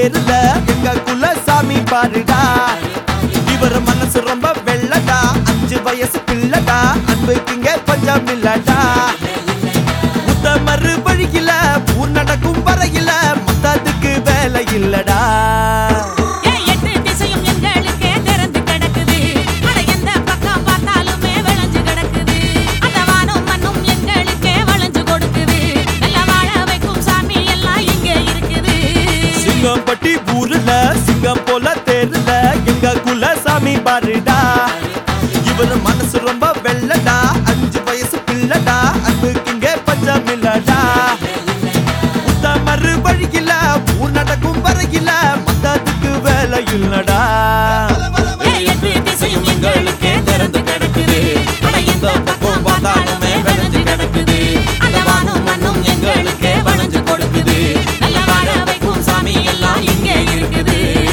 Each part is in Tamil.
தேர்ல எங்க குலசாமி பாருடா இவர் மனசு ரொம்ப வெள்ளடா அஞ்சு வயசு பிள்ளடா அன்புக்கு இங்க பஞ்சம் இல்லடா முத்த மறு வழியில பூ நடக்கும் வரையில மொத்தத்துக்கு வேலை இல்லடா ஏன் எட்டு திசையும் எங்களுக்கே திறந்து கிடக்குது அட எந்த பக்கம் பார்த்தாலுமே விளைஞ்சு கிடக்குது அந்த வானம் மண்ணும் எங்களுக்கே வளைஞ்சு கொடுக்குது நல்ல வாழ வைக்கும் சாமி எல்லாம் இங்கே இருக்குது சிங்கம்பட்டி ஊர்ல சிங்கம் போல தேர்ல எங்க குலசாமி பாருடா இவர் மனசு ரொம்ப வெள்ளடா அஞ்சு வயசு பிள்ளடா அன்புக்கு இங்க பஞ்சம் இல்லடா முத்த மறு வழியில பூ நடக்கும் வரையில மொத்தத்துக்கு வேலை இல்லடா ஏன் எட்டு திசையும் எங்களுக்கே திறந்து கிடக்குது அட எந்த பக்கம் பார்த்தாலுமே விளைஞ்சு கிடக்குது அந்த வானம் மண்ணும் எங்களுக்கே வளைஞ்சு கொடுக்குது நல்ல வாழ வைக்கும் சாமி எல்லாம் இங்கே இருக்குது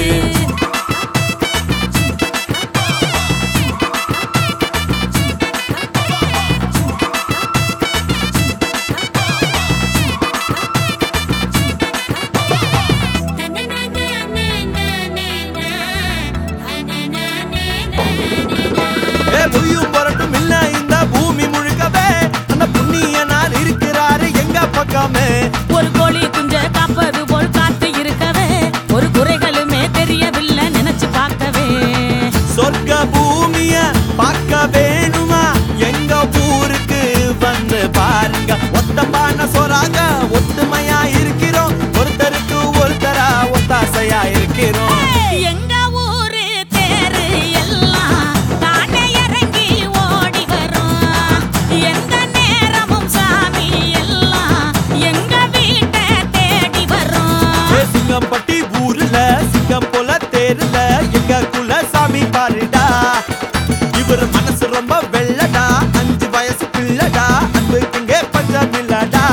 ஏ புய்யும் புரட்டும் இல்ல இந்த பூமி முழுக்கவே அந்த புண்ணியனார் இருக்கிறாரு எங்க பக்கமே ஒரு கோழி குஞ்ச காப்பது போல் காத்து இருக்கவே ஒரு குறைகளுமே தெரியவில்லை நினைச்சு பார்க்கவே சொர்க்க பூமிய பார்க்க வேணுமா எங்க ஊருக்கு வந்து பாருங்க ஒத்தமான சொராக ஒத்துமையா இருக்கிறோம் ஒருத்தருக்கு ஒருத்தரா ஒத்தாசையா இருக்கிறோம் எங்க ஊரு தேரு எல்லாம் தானே இறங்கி ஓடி வரும் எந்த நேரமும் சாமி எல்லாம் எங்க வீட்டை தேடி வரும் ஏ சிங்கம்பட்டி ஊர்ல சிங்கம் போல தேர்ல எங்க குலசாமி பாருடா இவர் மனசு ரொம்ப வெள்ளடா அஞ்சு வயசு பிள்ளடா அன்புக்கு இங்கே பஞ்சம் இல்லடா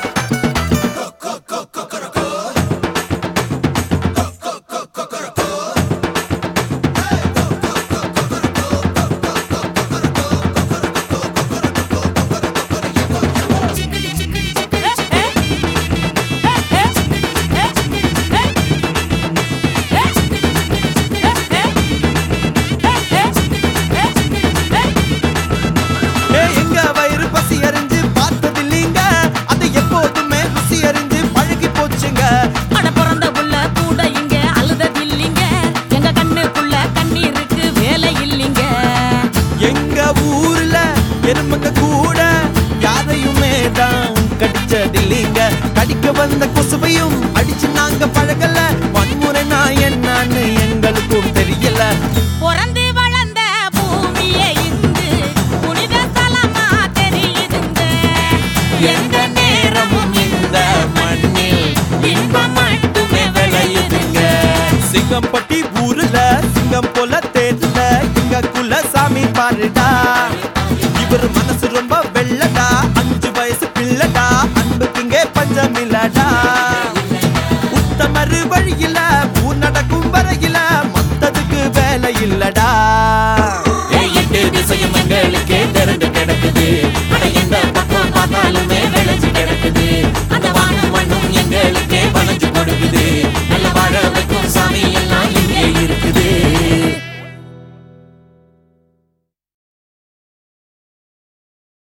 ஏ எங்க வயிறு பசி அறிஞ்சு பார்த்தது இல்லைங்க அது எப்போதுமே ருசி அறிஞ்சு பழகி போச்சுங்க அட பிறந்த புள்ள கூட இங்க அழுதது இல்லைங்க எங்க கண்ணுக்குள்ள கண்ணீருக்கு வேலை இல்லைங்க எங்க ஊர்ல எறும்புங்க கூட யாரையுமே தான் கடிச்சதில்லைங்க கடிக்க வந்த கொசுவையும் அடிச்சு நாங்க பழகல வன்முறை நான் என்னன்னு எங்களுக்கும் தெரியல பிறந்து வளர்ந்த பூமியே இங்கு புனித ஸ்தலமா தெரியுதுங்க எந்த நேரமும் இந்த மண்ணில் இன்பம் மட்டுமே விளையுதுங்க சிங்கம்பட்டி ஊர்ல சிங்கம் போல தேர்ல எங்க குலசாமி பாருடா இவர் மனசு ரொம்ப வெள்ளடா அஞ்சு வயசு பிள்ளடா அன்புக்கு இங்கே பஞ்சம் இல்லடா உத்தமரு வழியில ஊர் நடக்கும் வரையில மொத்தத்துக்கு வேலை இல்லடா